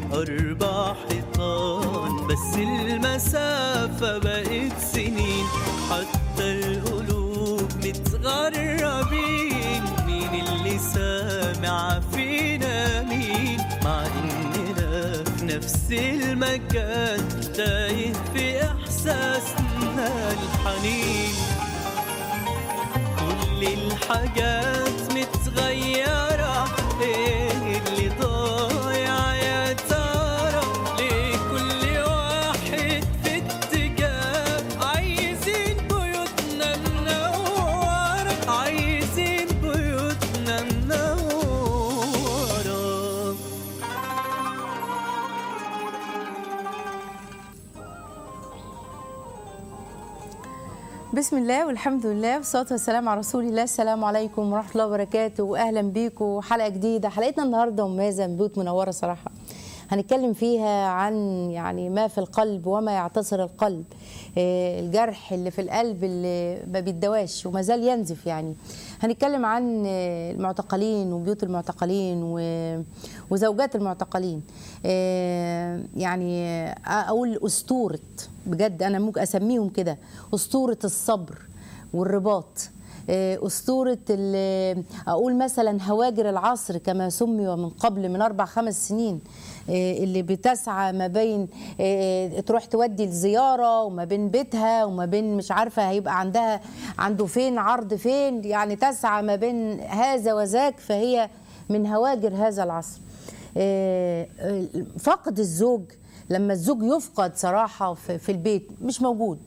أربع حيطان بس المسافة بقت سنين حتى القلوب متغربين مين اللي سامع فينا مين مع إننا في نفس المكان تايه في إحساسنا الحنين كل الحاجات متغيرة ايه اللي ضايع يا ترى ليه كل واحد في اتجاه عايزين بيوتنا منورة عايزين بيوتنا منورة بسم الله والحمد لله والصلاة والسلام على رسول الله السلام عليكم ورحمة الله وبركاته وأهلا بيكم حلقة جديدة حلقتنا النهاردة مميزة من بيوت منورة صراحة هنتكلم فيها عن يعني ما في القلب وما يعتصر القلب آه، الجرح اللي في القلب اللي ما بيتدواش وما زال ينزف يعني هنتكلم عن آه، المعتقلين وبيوت المعتقلين و- وزوجات المعتقلين آه، يعني آه، اقول اسطوره بجد انا ممكن اسميهم كده اسطوره الصبر والرباط آه، أسطورة ال- أقول مثلا هواجر العصر كما سمي من قبل من أربع خمس سنين آه، اللي بتسعى ما بين آه، تروح تودي الزيارة وما بين بيتها وما بين مش عارفة هيبقى عندها عنده فين عرض فين يعني تسعى ما بين هذا وذاك فهي من هواجر هذا العصر آه، آه، فقد الزوج لما الزوج يفقد صراحة في في البيت مش موجود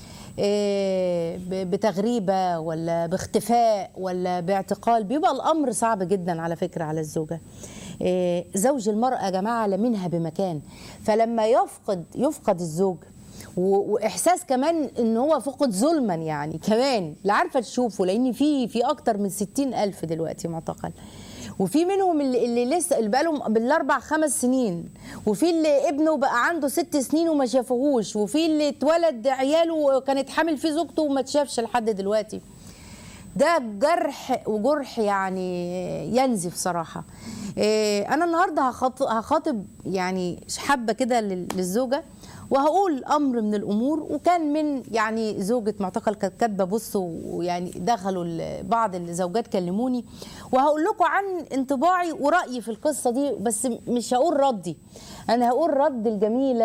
إيه، ب- بتغريبة ولا باختفاء ولا باعتقال بيبقى الأمر صعب جدا على فكرة على الزوجة إيه، زوج المرأة يا جماعة لا منها بمكان فلما يفقد يفقد الزوج و- واحساس كمان ان هو فقد ظلما يعني كمان لا عارفه تشوفه لان في في اكتر من ستين الف دلوقتي معتقل وفي منهم اللي, اللي لسه اللي بقالهم بالاربع خمس سنين وفي اللي ابنه بقى عنده ست سنين وما شافوهوش وفي اللي اتولد عياله كانت حامل فيه زوجته وما تشافش لحد دلوقتي ده جرح وجرح يعني ينزف صراحة إيه، أنا النهاردة هخاط- هخاطب يعني حبة كده لل- للزوجة وهقول أمر من الأمور وكان من يعني زوجة معتقل كانت كاتبة بصوا ويعني دخلوا ال- بعض الزوجات كلموني وهقول لكم عن انطباعي ورأيي في القصة دي بس مش هقول ردي أنا هقول رد الجميلة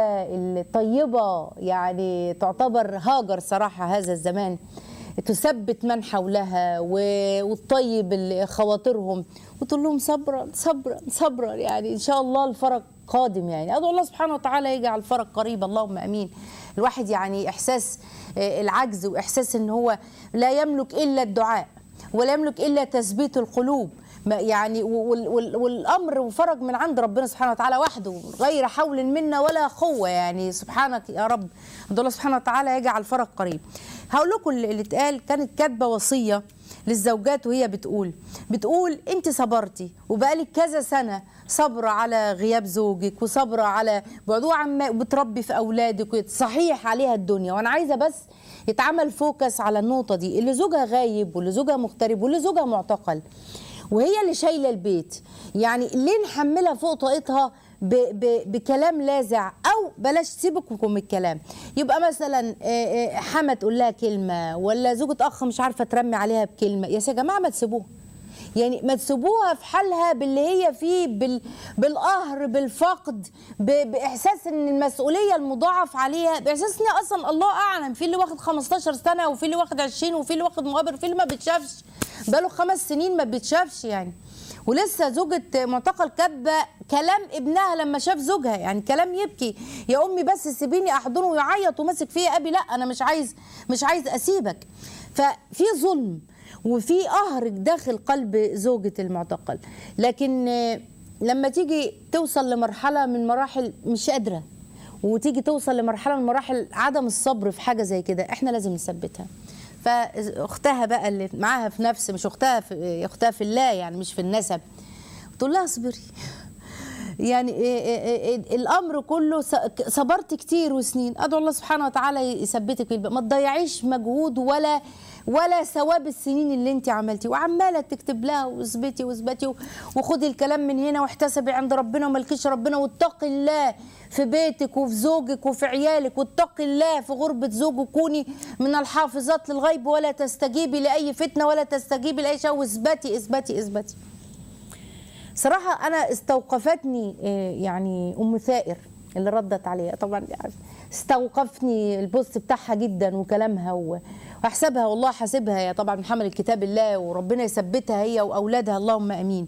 الطيبة يعني تعتبر هاجر صراحة هذا الزمان تثبت من حولها و- وتطيب ال- خواطرهم وتقول لهم صبرا صبرا صبرا يعني ان شاء الله الفرج قادم يعني ادعو الله سبحانه وتعالى يجعل الفرج قريب اللهم امين الواحد يعني احساس آه، العجز واحساس ان هو لا يملك الا الدعاء ولا يملك الا تثبيت القلوب ما- يعني وال- وال- والامر وفرج من عند ربنا سبحانه وتعالى وحده غير حول منا ولا قوه يعني سبحانك يا رب ادعو الله سبحانه وتعالى يجعل الفرج قريب هقول لكم اللي اللي اتقال كانت كاتبه وصيه للزوجات وهي بتقول بتقول انت صبرتي وبقالك كذا سنه صبرة على غياب زوجك وصبرة على بعدوه عما بتربي في اولادك صحيح عليها الدنيا وانا عايزه بس يتعمل فوكس على النقطه دي اللي زوجها غايب واللي زوجها مغترب واللي زوجها معتقل وهي اللي شايله البيت يعني ليه نحملها فوق طاقتها ب ب بكلام لاذع او بلاش سيبكم من الكلام يبقى مثلا آه، آه، حما تقول لها كلمه ولا زوجة اخ مش عارفه ترمي عليها بكلمه يا جماعه ما تسيبوها يعني ما تسيبوها في حالها باللي هي فيه بال... بالقهر بالفقد ب... باحساس ان المسؤوليه المضاعف عليها باحساس ان هي اصلا الله اعلم في اللي واخد 15 سنه وفي اللي واخد 20 وفي اللي واخد مقابر وفي اللي ما بيتشافش بقاله خمس سنين ما بيتشافش يعني ولسه زوجة معتقل كاتبة كلام ابنها لما شاف زوجها يعني كلام يبكي يا امي بس سيبيني احضنه ويعيط وماسك فيا ابي لا انا مش عايز مش عايز اسيبك ففي ظلم وفي قهر داخل قلب زوجة المعتقل لكن آه، لما تيجي توصل لمرحلة من مراحل مش قادرة وتيجي توصل لمرحلة من مراحل عدم الصبر في حاجة زي كده احنا لازم نثبتها فاختها بقى اللي معاها في نفس مش اختها في اختها في الله يعني مش في النسب تقول لها اصبري يعني إيه إيه إيه الامر كله س- صبرت كتير وسنين ادعو الله سبحانه وتعالى يثبتك في الب- ما تضيعيش مجهود ولا ولا ثواب السنين اللي انت عملتي وعماله تكتب لها واثبتي واثبتي و- وخدي الكلام من هنا واحتسبي عند ربنا وملكيش ربنا واتقي الله في بيتك وفي زوجك وفي عيالك واتقي الله في غربة زوج وكوني من الحافظات للغيب ولا تستجيبي لأي فتنة ولا تستجيبي لأي شيء واثبتي اثبتي اثبتي صراحة أنا استوقفتني آه، يعني أم ثائر اللي ردت عليها طبعا يعني استوقفني البوست بتاعها جدا وكلامها و- واحسبها والله حاسبها يا طبعا من حمل الكتاب الله وربنا يثبتها هي واولادها اللهم امين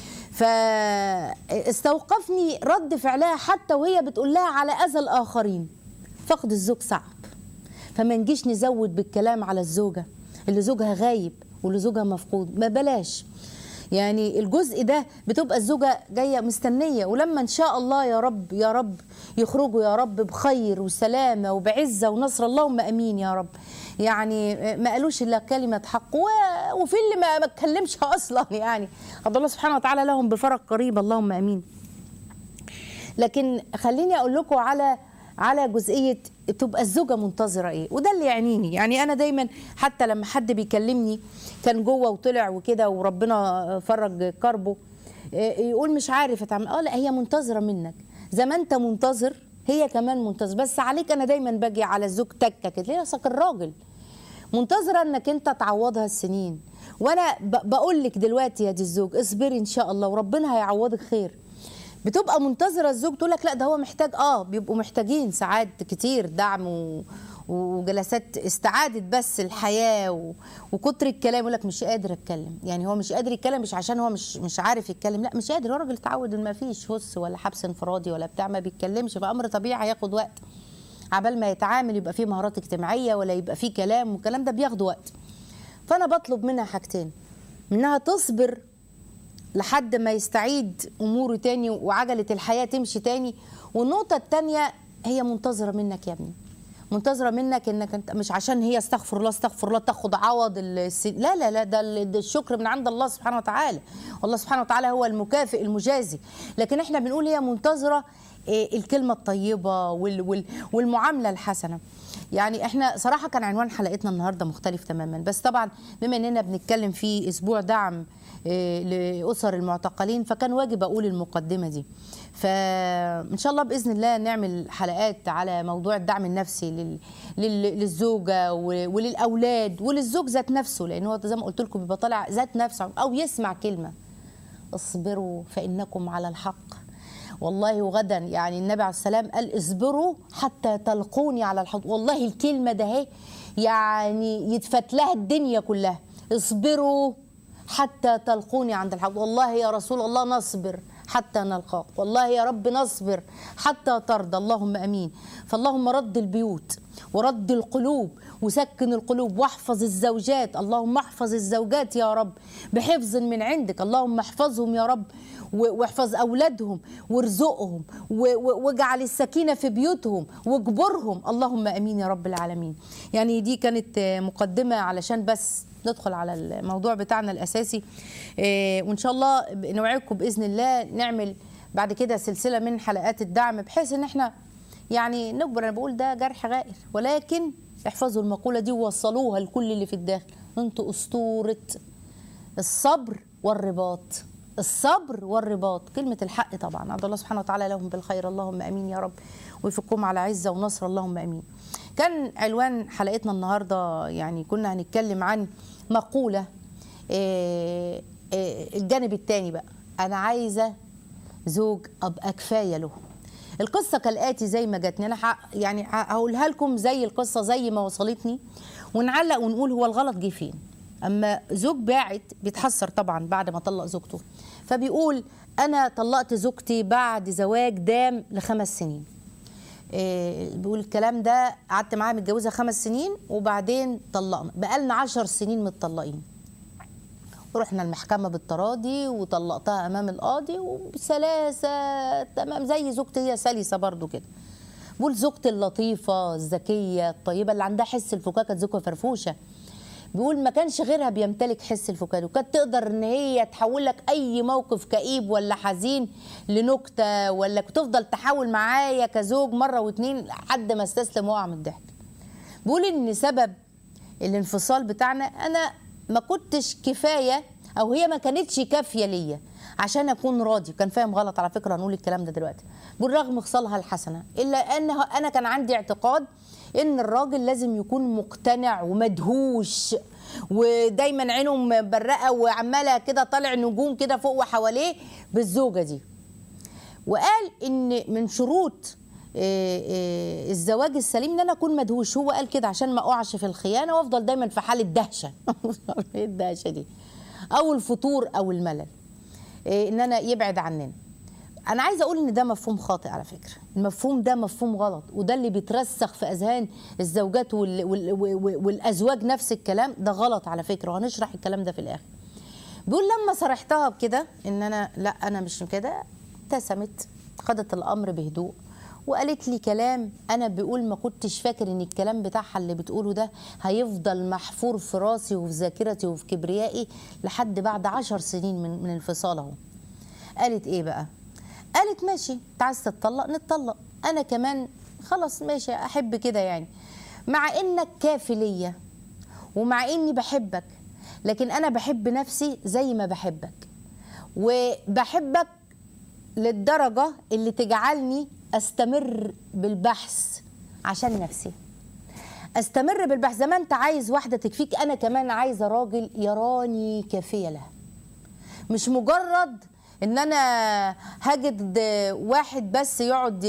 فاستوقفني رد فعلها حتى وهي بتقول لها على اذى الاخرين فقد الزوج صعب فما نجيش نزود بالكلام على الزوجة اللي زوجها غايب واللي زوجها مفقود ما بلاش يعني الجزء ده بتبقى الزوجة جاية مستنية ولما إن شاء الله يا رب يا رب يخرجوا يا رب بخير وسلامة وبعزة ونصر اللهم أمين يا رب يعني ما قالوش إلا كلمة حق و- وفي اللي ما ما اتكلمش أصلا يعني قد الله سبحانه وتعالى لهم بفرج قريب اللهم أمين لكن خليني اقول لكم على على جزئيه تبقى الزوجه منتظره ايه وده اللي يعنيني يعني انا دايما حتى لما حد بيكلمني كان جوه وطلع وكده وربنا فرج كربه إيه، يقول مش عارف اتعامل اه لا هي منتظره منك زي ما انت منتظر هي كمان منتظر بس عليك انا دايما باجي على الزوج تكه كده ليه أصلك الراجل منتظره انك انت تعوضها السنين وانا ب- بقول لك دلوقتي يا دي الزوج اصبري ان شاء الله وربنا هيعوضك خير بتبقى منتظره الزوج تقول لك لا ده هو محتاج اه بيبقوا محتاجين ساعات كتير دعم و... وجلسات استعاده بس الحياه و... وكتر الكلام يقول لك مش قادر اتكلم يعني هو مش قادر يتكلم مش عشان هو مش مش عارف يتكلم لا مش قادر هو راجل اتعود ان ما فيش هس ولا حبس انفرادي ولا بتاع ما بيتكلمش فامر طبيعي هياخد وقت عبال ما يتعامل يبقى فيه مهارات اجتماعيه ولا يبقى فيه كلام والكلام ده بياخد وقت فانا بطلب منها حاجتين منها تصبر لحد ما يستعيد اموره تاني وعجله الحياه تمشي تاني والنقطه التانيه هي منتظره منك يا ابني منتظره منك انك انت مش عشان هي استغفر الله استغفر الله تاخد عوض الس... لا لا لا ده ال- ده الشكر من عند الله سبحانه وتعالى والله سبحانه وتعالى هو المكافئ المجازي لكن احنا بنقول هي منتظره إيه، الكلمه الطيبه وال... وال... والمعامله الحسنه يعني احنا صراحه كان عنوان حلقتنا النهارده مختلف تماما بس طبعا بما اننا بنتكلم في اسبوع دعم إيه، لاسر المعتقلين فكان واجب اقول المقدمه دي فان شاء الله باذن الله نعمل حلقات على موضوع الدعم النفسي لل... لل... للزوجه و- وللاولاد وللزوج ذات نفسه لان هو زي ما قلت لكم بيبقى طالع ذات نفسه او يسمع كلمه اصبروا فانكم على الحق والله وغدا يعني النبي عليه السلام قال اصبروا حتى تلقوني على الحوض والله الكلمه ده اهي يعني يتفت لها الدنيا كلها اصبروا حتى تلقوني عند الحوض والله يا رسول الله نصبر حتى نلقاك والله يا رب نصبر حتى ترضى اللهم امين فاللهم رد البيوت ورد القلوب وسكن القلوب واحفظ الزوجات اللهم احفظ الزوجات يا رب بحفظ من عندك اللهم احفظهم يا رب و- واحفظ اولادهم وارزقهم و- و- واجعل السكينه في بيوتهم واجبرهم اللهم امين يا رب العالمين يعني دي كانت آه، مقدمه علشان بس ندخل على الموضوع بتاعنا الاساسي آه، وان شاء الله نوعدكم باذن الله نعمل بعد كده سلسله من حلقات الدعم بحيث ان احنا يعني نكبر انا بقول ده جرح غائر ولكن احفظوا المقوله دي ووصلوها لكل اللي في الداخل انتوا اسطوره الصبر والرباط الصبر والرباط كلمة الحق طبعا عبد الله سبحانه وتعالى لهم بالخير اللهم امين يا رب ويفكهم على عزة ونصر اللهم امين كان عنوان حلقتنا النهاردة يعني كنا هنتكلم عن مقولة إيه إيه الجانب التاني بقى انا عايزة زوج ابقى كفاية له القصة كالآتي زي ما جاتني أنا ح- يعني ه- هقولها لكم زي القصة زي ما وصلتني ونعلق ونقول هو الغلط جه فين أما زوج باعت بيتحسر طبعا بعد ما طلق زوجته فبيقول أنا طلقت زوجتي بعد زواج دام لخمس سنين إيه، بيقول الكلام ده قعدت معاها متجوزة خمس سنين وبعدين طلقنا بقالنا عشر سنين متطلقين رحنا المحكمة بالتراضي وطلقتها أمام القاضي وبسلاسة تمام زي زوجتي هي سلسة برضو كده بقول زوجتي اللطيفة الذكية الطيبة اللي عندها حس الفكاكة زوجة فرفوشة بيقول ما كانش غيرها بيمتلك حس الفكاهه وكانت تقدر ان هي تحول لك اي موقف كئيب ولا حزين لنكته ولا تفضل تحاول معايا كزوج مره واتنين لحد ما استسلم وقع من الضحك بيقول ان سبب الانفصال بتاعنا انا ما كنتش كفايه او هي ما كانتش كافيه ليا عشان اكون راضي كان فاهم غلط على فكره هنقول الكلام ده دلوقتي بالرغم خصالها الحسنه الا ان انا كان عندي اعتقاد ان الراجل لازم يكون مقتنع ومدهوش ودايما عينه مبرقه وعماله كده طالع نجوم كده فوق وحواليه بالزوجه دي وقال ان من شروط آه، آه، الزواج السليم ان انا اكون مدهوش هو قال كده عشان ما اقعش في الخيانه وافضل دايما في حاله دهشه ايه الدهشه دي او الفتور او الملل آه، ان انا يبعد عننا انا عايزه اقول ان ده مفهوم خاطئ على فكره المفهوم ده مفهوم غلط وده اللي بيترسخ في اذهان الزوجات وال وال وال والازواج نفس الكلام ده غلط على فكره وهنشرح الكلام ده في الاخر بيقول لما صرحتها بكده ان انا لا انا مش كده ابتسمت خدت الامر بهدوء وقالت لي كلام انا بيقول ما كنتش فاكر ان الكلام بتاعها اللي بتقوله ده هيفضل محفور في راسي وفي ذاكرتي وفي كبريائي لحد بعد عشر سنين من من انفصالهم قالت ايه بقى قالت ماشي انت عايز تتطلق نتطلق انا كمان خلاص ماشي احب كده يعني مع انك كافي ليا ومع اني بحبك لكن انا بحب نفسي زي ما بحبك وبحبك للدرجة اللي تجعلني استمر بالبحث عشان نفسي استمر بالبحث زي ما انت عايز واحدة تكفيك انا كمان عايزة راجل يراني كافية لها مش مجرد ان انا هجد واحد بس يقعد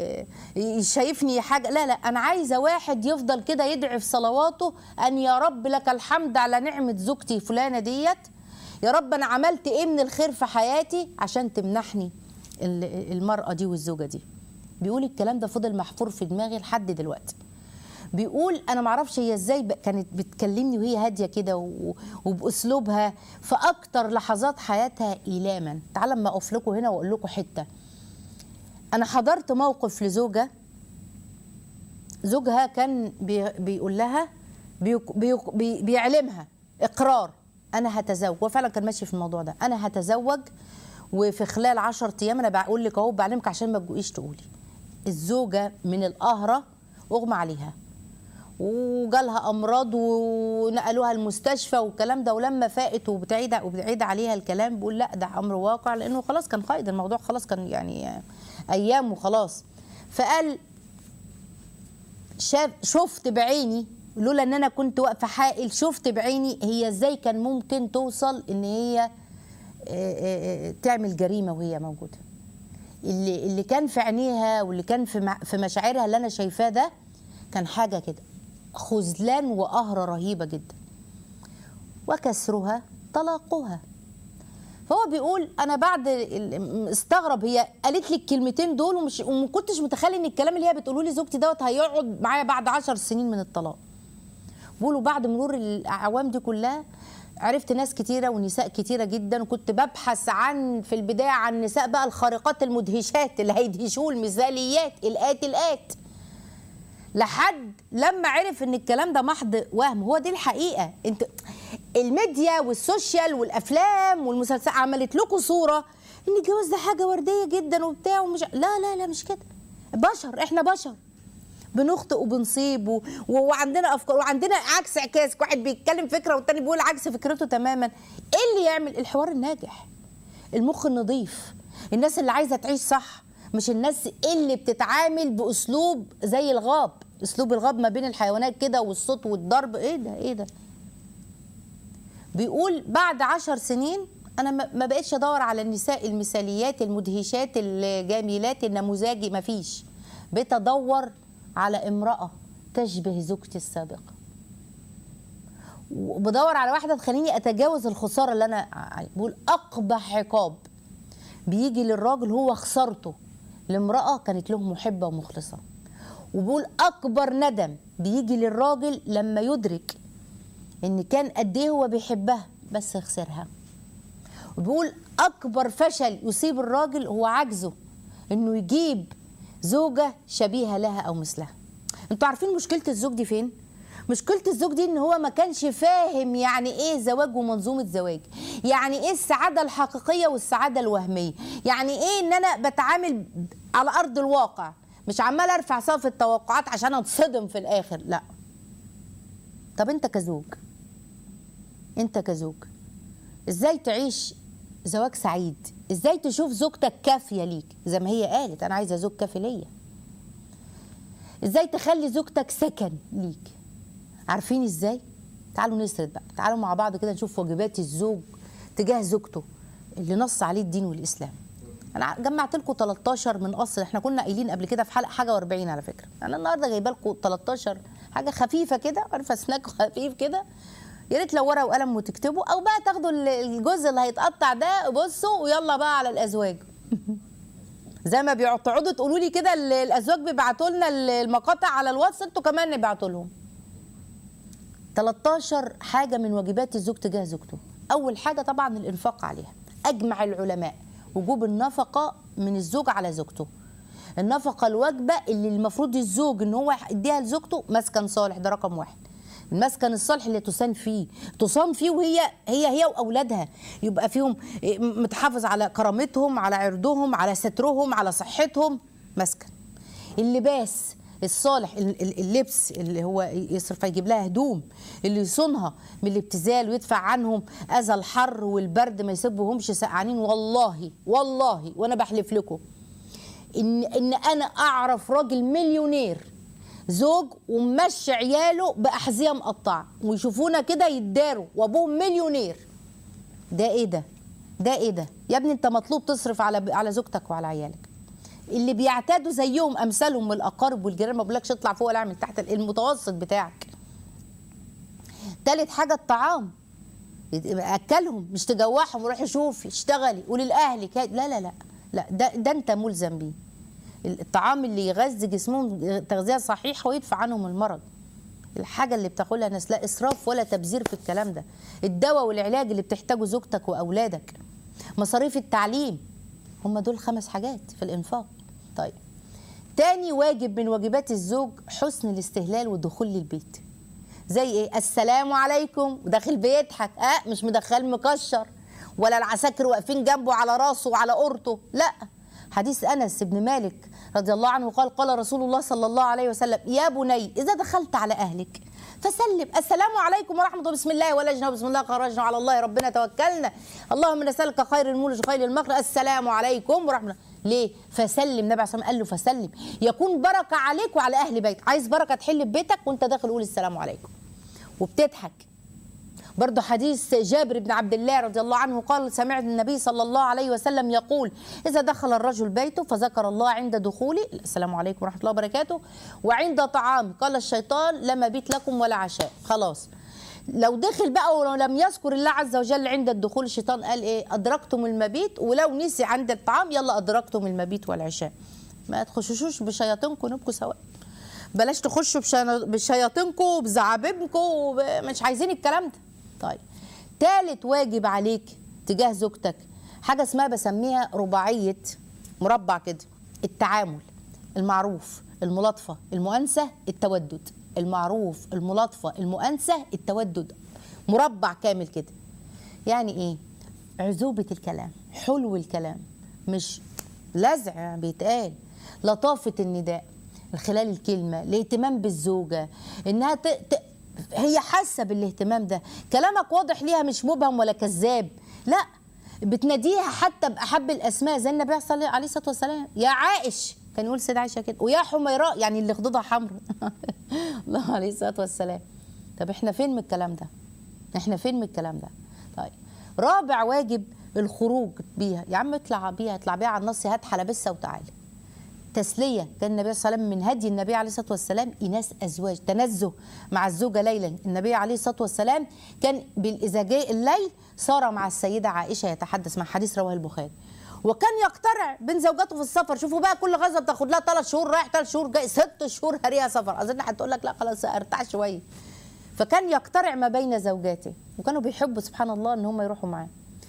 شايفني حاجه لا لا انا عايزه واحد يفضل كده يدعي في صلواته ان يا رب لك الحمد على نعمه زوجتي فلانه ديت يا رب انا عملت ايه من الخير في حياتي عشان تمنحني ال- المراه دي والزوجه دي بيقول الكلام ده فضل محفور في دماغي لحد دلوقتي بيقول انا معرفش هي ازاي ب- كانت بتكلمني وهي هاديه كده و- وباسلوبها في اكتر لحظات حياتها ايلاما تعال اما اقف لكم هنا واقول لكم حته انا حضرت موقف لزوجه زوجها كان بي بيقول لها بيك بيك بي بيعلمها اقرار انا هتزوج هو فعلا كان ماشي في الموضوع ده انا هتزوج وفي خلال 10 ايام انا بقول لك اهو بعلمك عشان ما تجوقيش تقولي الزوجه من القهره اغمى عليها وجالها امراض ونقلوها المستشفى والكلام ده ولما فاقت وبتعيد وبتعيد عليها الكلام بيقول لا ده امر واقع لانه خلاص كان قائد الموضوع خلاص كان يعني ايام وخلاص فقال شاف شفت بعيني لولا ان انا كنت واقفه حائل شفت بعيني هي ازاي كان ممكن توصل ان هي آه، آه، آه، تعمل جريمه وهي موجوده اللي اللي كان في عينيها واللي كان في مع- في مشاعرها اللي انا شايفاه ده كان حاجه كده خذلان وقهره رهيبه جدا وكسرها طلاقها فهو بيقول انا بعد ال- استغرب هي قالت لي الكلمتين دول ومش وما كنتش متخيل ان الكلام اللي هي بتقوله لي زوجتي دوت هيقعد معايا بعد عشر سنين من الطلاق بيقولوا بعد مرور الاعوام دي كلها عرفت ناس كتيره ونساء كتيره جدا وكنت ببحث عن في البدايه عن نساء بقى الخارقات المدهشات اللي هيدهشوه المثاليات الات الات لحد لما عرف ان الكلام ده محض وهم هو دي الحقيقه انت الميديا والسوشيال والافلام والمسلسلات عملت لكم صوره ان الجواز ده حاجه ورديه جدا وبتاع ومش لا لا لا مش كده بشر احنا بشر بنخطئ وبنصيب و... و- وعندنا افكار وعندنا عكس عكاس واحد بيتكلم فكره والتاني بيقول عكس فكرته تماما ايه اللي يعمل الحوار الناجح المخ النظيف الناس اللي عايزه تعيش صح مش الناس اللي بتتعامل باسلوب زي الغاب اسلوب الغاب ما بين الحيوانات كده والصوت والضرب ايه ده ايه ده بيقول بعد عشر سنين انا ما ما بقتش ادور على النساء المثاليات المدهشات الجميلات النموذجي ما فيش بقيت ادور على امراه تشبه زوجتي السابقه وبدور على واحده تخليني اتجاوز الخساره اللي انا ع- بقول اقبح عقاب بيجي للراجل هو خسارته لامراه كانت له محبه ومخلصه وبقول اكبر ندم بيجي للراجل لما يدرك ان كان قد ايه هو بيحبها بس خسرها وبيقول اكبر فشل يصيب الراجل هو عجزه انه يجيب زوجه شبيهه لها او مثلها انتوا عارفين مشكله الزوج دي فين مشكله الزوج دي ان هو ما كانش فاهم يعني ايه زواج ومنظومه زواج يعني ايه السعاده الحقيقيه والسعاده الوهميه يعني ايه ان انا بتعامل على ارض الواقع مش عمال ارفع سقف التوقعات عشان اتصدم في الاخر لا طب انت كزوج انت كزوج ازاي تعيش زواج سعيد ازاي تشوف زوجتك كافيه ليك زي ما هي قالت انا عايزه زوج كافي ليا ازاي تخلي زوجتك سكن ليك عارفين ازاي تعالوا نسرد بقى تعالوا مع بعض كده نشوف واجبات الزوج تجاه زوجته اللي نص عليه الدين والاسلام انا جمعت لكم 13 من اصل احنا كنا قايلين قبل كده في حلقه حاجه و40 على فكره انا النهارده جايبه لكم 13 حاجه خفيفه كده عارفه سناك خفيف كده يا ريت لو ورقه وقلم وتكتبوا او بقى تاخدوا الجزء اللي هيتقطع ده بصوا ويلا بقى على الازواج زي ما بيقعدوا تقولوا لي كده ال- الازواج بيبعتوا لنا ال- المقاطع على الواتس انتوا كمان نبعتوا لهم 13 حاجه من واجبات الزوج تجاه زوجته اول حاجه طبعا الانفاق عليها اجمع العلماء وجوب النفقه من الزوج على زوجته النفقه الواجبه اللي المفروض الزوج ان هو يديها لزوجته مسكن صالح ده رقم واحد المسكن الصالح اللي تسان فيه تصان فيه وهي هي هي واولادها يبقى فيهم متحافظ على كرامتهم على عرضهم على سترهم على صحتهم مسكن اللباس الصالح ال- ال- اللبس اللي هو يصرف يجيب لها هدوم اللي يصونها من الابتذال ويدفع عنهم اذى الحر والبرد ما يسيبوهمش سقعانين والله والله وانا بحلف لكم ان ان انا اعرف راجل مليونير زوج ومشي عياله باحذيه مقطعه ويشوفونا كده يتداروا وابوهم مليونير ده ايه ده ده ايه ده يا ابني انت مطلوب تصرف على على زوجتك وعلى عيالك اللي بيعتادوا زيهم امثالهم من الاقارب والجيران ما بقولكش اطلع فوق ولا اعمل تحت المتوسط بتاعك تالت حاجه الطعام اكلهم مش تجوعهم وروحي شوفي اشتغلي قولي لاهلك لا لا لا لا ده ده انت ملزم بيه الطعام اللي يغذي جسمهم تغذيه صحيحه ويدفع عنهم المرض الحاجه اللي بتاكلها ناس لا اسراف ولا تبذير في الكلام ده الدواء والعلاج اللي بتحتاجه زوجتك واولادك مصاريف التعليم هم دول خمس حاجات في الانفاق طيب تاني واجب من واجبات الزوج حسن الاستهلال والدخول للبيت زي ايه السلام عليكم وداخل بيضحك اه مش مدخل مكشر ولا العساكر واقفين جنبه على راسه وعلى قرطه لا حديث انس بن مالك رضي الله عنه قال قال رسول الله صلى الله عليه وسلم يا بني اذا دخلت على اهلك فسلم السلام عليكم ورحمه الله بسم الله ولجنا بسم الله خرجنا على الله ربنا توكلنا اللهم نسالك خير المولج وخير المخرج السلام عليكم ورحمه الله ليه فسلم النبي عليه الصلاه والسلام قال له فسلم يكون بركه عليك وعلى اهل بيتك عايز بركه تحل في بيتك وانت داخل قول السلام عليكم وبتضحك برضه حديث جابر بن عبد الله رضي الله عنه قال سمعت النبي صلى الله عليه وسلم يقول إذا دخل الرجل بيته فذكر الله عند دخوله السلام عليكم ورحمة الله وبركاته وعند طعام قال الشيطان لا مبيت لكم ولا عشاء خلاص لو دخل بقى ولو لم يذكر الله عز وجل عند الدخول الشيطان قال ايه ادركتم المبيت ولو نسي عند الطعام يلا ادركتم المبيت والعشاء ما تخشوش بشياطينكم نبكوا سواء بلاش تخشوا بشنا- بشياطينكم وبزعابيبكم مش عايزين الكلام ده طيب تالت واجب عليك تجاه زوجتك حاجه اسمها بسميها رباعيه مربع كده التعامل المعروف الملاطفه المؤانسه التودد المعروف الملاطفه المؤانسه التودد مربع كامل كده يعني ايه عذوبه الكلام حلو الكلام مش لزع بيتقال لطافه النداء خلال الكلمه الاهتمام بالزوجه انها ت... ت... هي حاسه بالاهتمام ده كلامك واضح ليها مش مبهم ولا كذاب لا بتناديها حتى باحب الاسماء زي النبي صلى الله عليه الصلاه والسلام يا عائش كان يقول سيدة عائشه كده ويا حميراء يعني اللي خدودها حمر الله عليه الصلاه والسلام طب احنا فين من الكلام ده احنا فين من الكلام ده طيب رابع واجب الخروج بيها يا عم اطلع بيها اطلع بيها على النص هات حلبسه وتعالى تسليه كان النبي صلى الله عليه وسلم من هدي النبي عليه الصلاه والسلام اناث ازواج تنزه مع الزوجه ليلا النبي عليه الصلاه والسلام كان باذا جاء الليل صار مع السيده عائشه يتحدث مع حديث رواه البخاري وكان يقترع بين زوجاته في السفر شوفوا بقى كل غزوه بتاخد لها ثلاث شهور رايح ثلاث شهور جاي ست شهور هريها سفر اظن هتقول لك لا خلاص ارتاح شويه فكان يقترع ما بين زوجاته وكانوا بيحبوا سبحان الله ان هم يروحوا معاه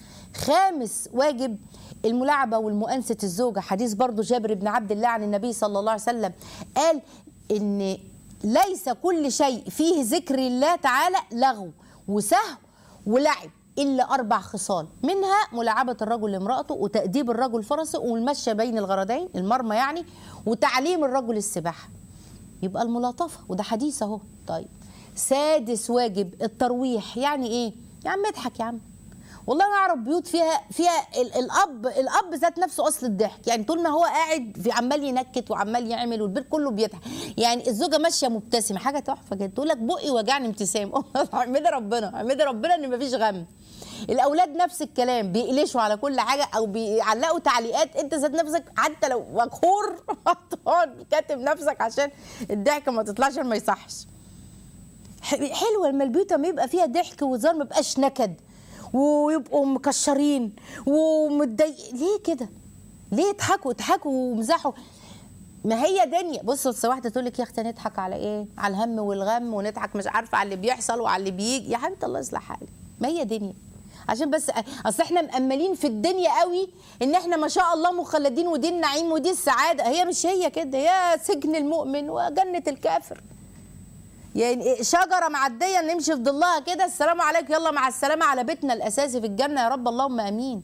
خامس واجب الملاعبة والمؤانسة الزوجة حديث برضو جابر بن عبد الله عن النبي صلى الله عليه وسلم قال إن ليس كل شيء فيه ذكر الله تعالى لغو وسهو ولعب الا اربع خصال منها ملاعبه الرجل لامراته وتاديب الرجل فرسه والمشي بين الغرضين المرمى يعني وتعليم الرجل السباحه يبقى الملاطفه وده حديث اهو طيب سادس واجب الترويح يعني ايه يا عم اضحك يا عم والله انا اعرف بيوت فيها فيها ال- الاب الاب ذات نفسه اصل الضحك يعني طول ما هو قاعد في عمال ينكت وعمال يعمل والبيت كله بيضحك يعني الزوجه ماشيه مبتسمه حاجه تحفه كده تقول لك بقي وجعني ابتسام احمدي ربنا احمدي ربنا ان مفيش غم الاولاد نفس الكلام بيقلشوا على كل حاجه او بيعلقوا تعليقات انت ذات نفسك حتى لو مقهور هتقعد كاتب نفسك عشان الضحك ما تطلعش عشان ما يصحش ح- حلوه لما البيوت ما يبقى فيها ضحك وهزار ما يبقاش نكد ويبقوا مكشرين ومتضايق ليه كده؟ ليه يضحكوا يضحكوا ويمزحوا؟ ما هي دنيا بص بص واحده تقول لك يا اختي نضحك على ايه؟ على الهم والغم ونضحك مش عارفه على اللي بيحصل وعلى اللي بيجي يا حبيبتي الله يصلح حالك ما هي دنيا عشان بس اصل احنا مأملين في الدنيا قوي ان احنا ما شاء الله مخلدين ودي النعيم ودي السعاده هي مش هي كده هي سجن المؤمن وجنه الكافر يعني شجره معديه نمشي في ظلها كده السلام عليكم يلا مع السلامه على بيتنا الاساسي في الجنه يا رب اللهم امين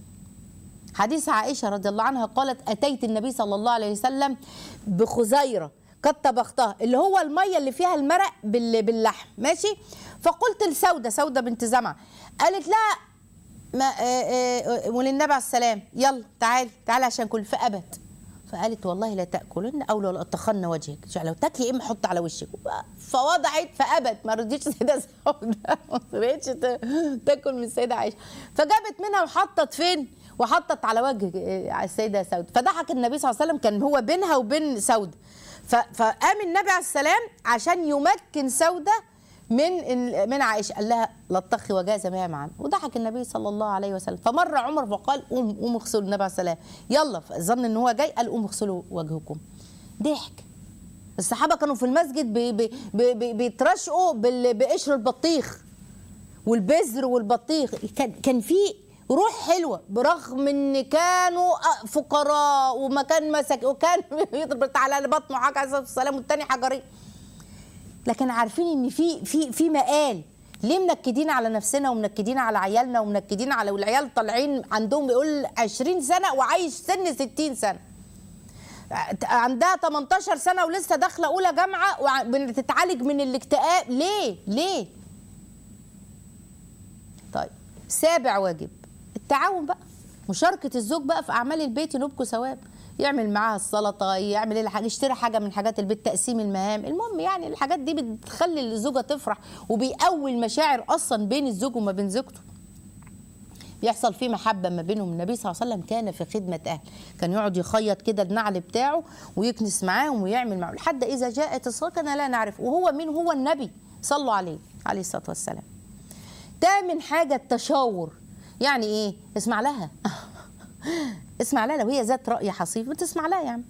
حديث عائشه رضي الله عنها قالت اتيت النبي صلى الله عليه وسلم بخزيره قد طبختها اللي هو الميه اللي فيها المرق بال- باللحم ماشي فقلت لسوده سوده بنت زمعه قالت لا ما آه، آه، وللنبي عليه السلام يلا تعالي تعالي عشان كل فابت فقالت والله لا تاكلن او لا اتخن وجهك شو لو تاكلي اما حط على وشك فوضعت فابت ما رضيتش السيده سوده ما رضيتش ت- تاكل من السيده عائشه فجابت منها وحطت فين وحطت على وجه آه، السيده سوده فضحك النبي صلى الله عليه وسلم كان هو بينها وبين سوده ف- فقام النبي عليه السلام عشان يمكن سوده من ال- من عائشه قال لها لطخي وجاز ما معا وضحك النبي صلى الله عليه وسلم فمر عمر فقال قوم قوم اغسلوا النبي عليه السلام يلا ظن ان هو جاي قال قوم اغسلوا وجهكم ضحك الصحابه كانوا في المسجد بي بي بي بي بيترشقوا بال- بقشر البطيخ والبذر والبطيخ كان كان في روح حلوه برغم ان كانوا فقراء وما كان مسك وكان يضرب على بطنه حاجه عليه الصلاه والسلام والتاني حجرين لكن عارفين ان في في في مقال ليه منكدين على نفسنا ومنكدين على عيالنا ومنكدين على والعيال طالعين عندهم بيقول 20 سنه وعايش سن 60 سنه عندها 18 سنه ولسه داخله اولى جامعه وبتتعالج من الاكتئاب ليه ليه طيب سابع واجب التعاون بقى مشاركة الزوج بقى في أعمال البيت ينوبكوا ثواب يعمل معاها السلطة يعمل ايه الحاجة يشتري حاجة من حاجات البيت تقسيم المهام المهم يعني الحاجات دي بتخلي الزوجة تفرح وبيقوي المشاعر أصلا بين الزوج وما بين زوجته بيحصل فيه محبه ما بينهم النبي صلى الله عليه وسلم كان في خدمه اهل كان يقعد يخيط كده النعل بتاعه ويكنس معاهم ويعمل معاهم لحد اذا جاءت الصلاه كان لا نعرف وهو مين هو النبي صلوا عليه عليه الصلاه والسلام تامن حاجه التشاور يعني ايه اسمع لها اسمع لها لو هي ذات راي حصيف ما تسمع لها يعني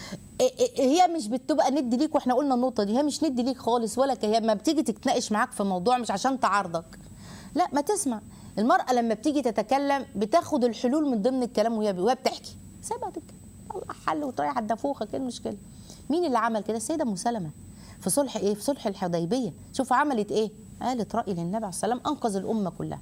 هي مش بتبقى ند ليك واحنا قلنا النقطه دي هي مش ند ليك خالص ولا هي ما بتيجي تتناقش معاك في موضوع مش عشان تعارضك لا ما تسمع المرأة لما بتيجي تتكلم بتاخد الحلول من ضمن الكلام وهي وهي بتحكي سيبها تتكلم الله حل وطريقة الدفوخة ايه المشكلة مين اللي عمل كده السيدة ام سلمة في صلح ايه في صلح الحديبية شوفوا عملت ايه قالت رأي للنبي عليه السلام انقذ الأمة كلها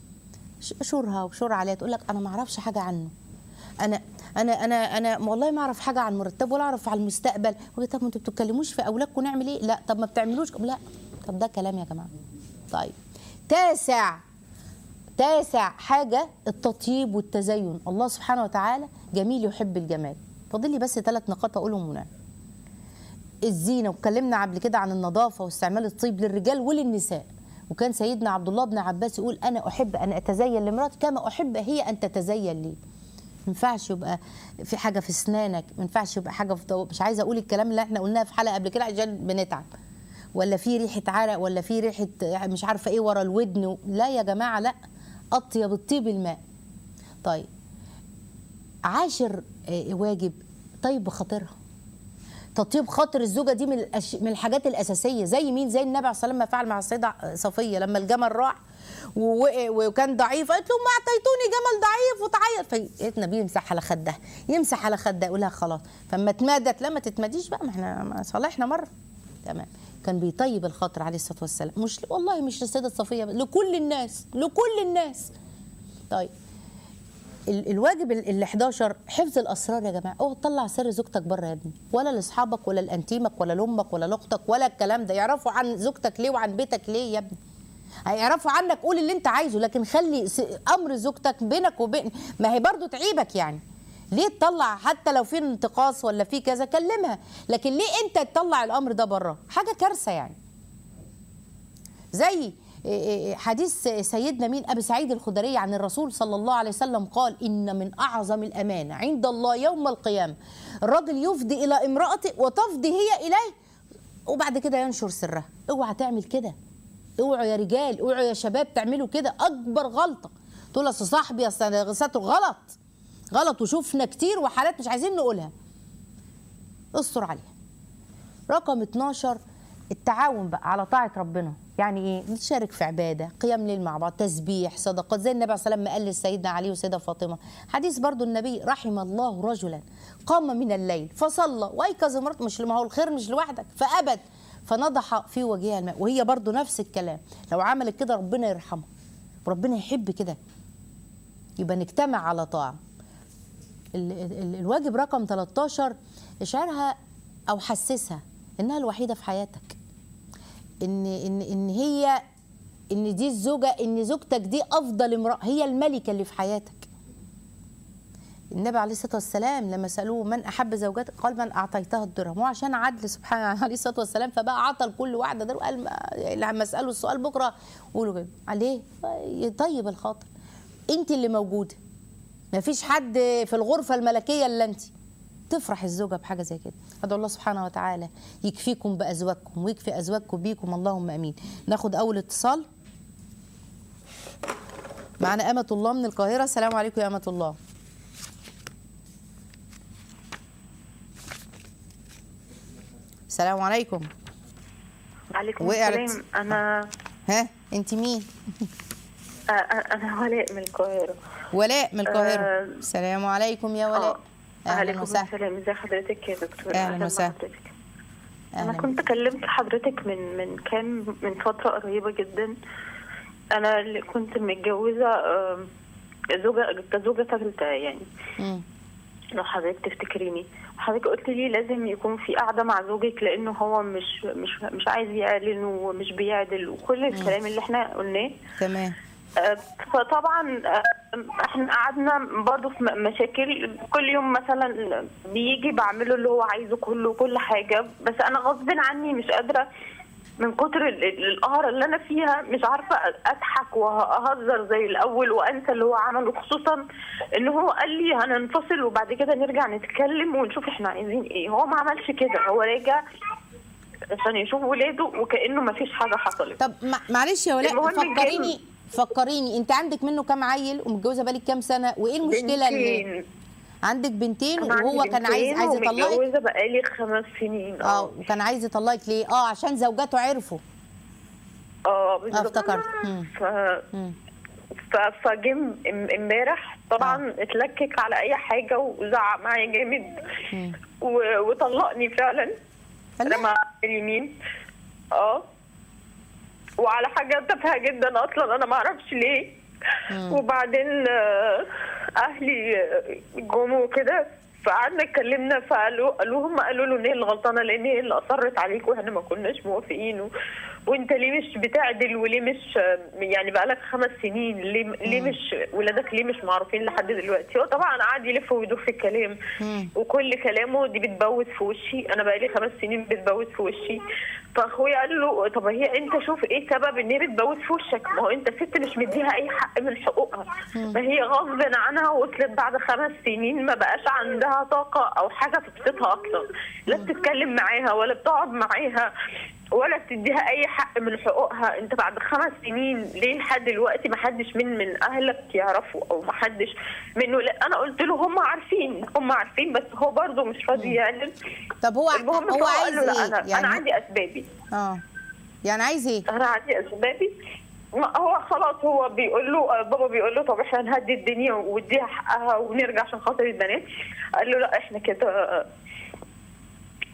شورها وشور عليها تقول لك انا ما اعرفش حاجة عنه انا انا انا انا والله ما اعرف حاجه عن مرتب ولا اعرف على المستقبل طب انتوا بتتكلموش في اولادكم نعمل ايه لا طب ما بتعملوش لا طب ده كلام يا جماعه طيب تاسع تاسع حاجة التطيب والتزين الله سبحانه وتعالى جميل يحب الجمال فاضل لي بس ثلاث نقاط أقولهم هنا الزينة واتكلمنا قبل كده عن النظافة واستعمال الطيب للرجال وللنساء وكان سيدنا عبد الله بن عباس يقول أنا أحب أن أتزين لامرأتي كما أحب هي أن تتزين لي ما ينفعش يبقى في حاجة في أسنانك ما ينفعش يبقى حاجة في مش عايزة أقول الكلام اللي احنا قلناه في حلقة قبل كده عشان بنتعب ولا في ريحة عرق ولا في ريحة مش عارفة إيه ورا الودن لا يا جماعة لا اطيب الطيب الماء طيب عاشر واجب طيب بخاطرها تطيب خاطر الزوجه دي من الأش... من الحاجات الاساسيه زي مين زي النبي عليه الصلاه والسلام ما فعل مع السيده صفيه لما الجمل راح و... وكان ضعيف قالت له ما اعطيتوني جمل ضعيف وتعيط فلقيت النبي يمسح على خدها يمسح على خدها يقول لها خلاص فما تمادت لا ما تتماديش بقى ما احنا صالحنا مره تمام كان بيطيب الخاطر عليه الصلاه والسلام مش والله مش للسيده صفيه بس، لكل الناس لكل الناس طيب ال- الواجب ال ال 11 حفظ الاسرار يا جماعه اوعى تطلع سر زوجتك بره يا ابني ولا لاصحابك ولا لانتيمك ولا لامك ولا لاختك ولا الكلام ده يعرفوا عن زوجتك ليه وعن بيتك ليه يا ابني هيعرفوا عنك قول اللي انت عايزه لكن خلي س- امر زوجتك بينك وبين ما هي برضو تعيبك يعني ليه تطلع حتى لو في انتقاص ولا في كذا كلمها لكن ليه انت تطلع الامر ده بره حاجه كارثه يعني زي حديث سيدنا مين ابي سعيد الخدري عن الرسول صلى الله عليه وسلم قال ان من اعظم الامانه عند الله يوم القيامه الرجل يفضي الى امراته وتفضي هي اليه وبعد كده ينشر سرها اوعى تعمل كده اوعوا يا رجال اوعوا يا شباب تعملوا كده اكبر غلطه تقول اصل صاحبي اصل ستر غلط غلط وشوفنا كتير وحالات مش عايزين نقولها استر عليها رقم 12 التعاون بقى على طاعة ربنا يعني ايه نتشارك في عبادة قيام ليل مع بعض تسبيح صدقات زي النبي عليه الصلاة والسلام ما قال لسيدنا علي وسيدة فاطمة حديث برضو النبي رحم الله رجلا قام من الليل فصلى وايقظ امرأته مش ما هو الخير مش لوحدك فأبد فنضح في وجهها الماء وهي برضو نفس الكلام لو عملت كده ربنا يرحمها وربنا يحب كده يبقى نجتمع على طاعة ال- ال- الواجب رقم 13 اشعرها او حسسها انها الوحيده في حياتك ان ان ان هي ان دي الزوجه ان زوجتك دي افضل امراه هي الملكه اللي في حياتك النبي عليه الصلاه والسلام لما سالوه من احب زوجاتك قال من اعطيتها الدرهم وعشان عدل سبحانه عليه الصلاه والسلام فبقى عطى لكل واحده درهم قال ما- لما اساله السؤال بكره قولوا كده عليه يطيب الخاطر انت اللي موجوده ما فيش حد في الغرفة الملكية إلا أنت تفرح الزوجة بحاجة زي كده أدعو الله سبحانه وتعالى يكفيكم بأزواجكم ويكفي أزواجكم بيكم اللهم أمين ناخد أول اتصال معنا أمة الله من القاهرة السلام عليكم يا أمة الله السلام عليكم عليكم وقعت. السلام انا ها انت مين آه، آه، انا ولاء من القاهره ولاء من القاهرة آه. السلام عليكم يا ولاء اه أهلا عليكم وسهلا السلام ازي حضرتك يا دكتور أهلا وسهلا. بحضرتك. انا أهلا كنت كلمت حضرتك من من كام من فتره قريبه جدا انا اللي كنت متجوزه آه، زوجه كزوجه ثالثه يعني مم. لو حضرتك تفتكريني حضرتك قلت لي لازم يكون في قاعده مع زوجك لانه هو مش مش مش عايز يعلن ومش بيعدل وكل الكلام اللي احنا قلناه تمام آه، فطبعا آه، احنا قعدنا برضه في م- مشاكل كل يوم مثلا بيجي بعمله اللي هو عايزه كله كل حاجه بس انا غصب عني مش قادره من كتر ال- ال- القهرة اللي انا فيها مش عارفه اضحك واهزر زي الاول وانسى اللي هو عمله خصوصا ان هو قال لي هننفصل وبعد كده نرجع نتكلم ونشوف احنا عايزين ايه هو ما عملش كده هو راجع عشان يشوف ولاده وكانه ما فيش حاجه حصلت طب مع- معلش يا ولاء المهم فكريني فكريني انت عندك منه كام عيل ومتجوزه بالك كام سنه وايه المشكله اللي بنتين. عندك بنتين أنا وهو عندي كان عايز بنتين عايز يطلقك ومتجوزة بقالي خمس سنين اه وكان عايز يطلقك ليه اه عشان زوجاته عرفوا اه اه بالظبط افتكرت مم. ف... مم. ف... فجم ام- امبارح طبعا اتلكك على اي حاجه وزعق معايا جامد مم. و... وطلقني فعلا فلا- رمى على اليمين اه وعلى حاجه تافهه جدا اصلا انا ما اعرفش ليه مم. وبعدين آه، اهلي آه، جم وكده فقعدنا اتكلمنا فقالوا قالوا هم قالوا له ان هي اللي غلطانه لان هي اللي اصرت عليك واحنا ما كناش موافقين و... وانت ليه مش بتعدل وليه مش آه، يعني بقالك خمس سنين ليه ليه مش ولادك ليه مش معروفين لحد دلوقتي هو طبعا قعد يلف ويدور في الكلام مم. وكل كلامه دي بتبوس في وشي انا بقالي خمس سنين بتبوس في وشي فاخويا قال له طب هي انت شوف ايه سبب ان هي بتبوس في وشك ما هو انت ست مش مديها اي حق من حقوقها ما هي غصب عنها وصلت بعد خمس سنين ما بقاش عندها طاقه او حاجه تبسطها اصلا لا بتتكلم معاها ولا بتقعد معاها ولا بتديها اي حق من حقوقها انت بعد خمس سنين ليه لحد دلوقتي ما حدش من من اهلك يعرفوا او ما حدش منه لا انا قلت له هم عارفين هم عارفين بس هو برضه مش راضي يعلن طب هو المهم هو فهو عايز قال له لا ايه انا يعني انا عندي اسبابي اه يعني عايز ايه انا عندي اسبابي ما هو خلاص هو بيقول له بابا بيقول له طب احنا نهدي الدنيا واديها حقها ونرجع عشان خاطر البنات قال له لا احنا كده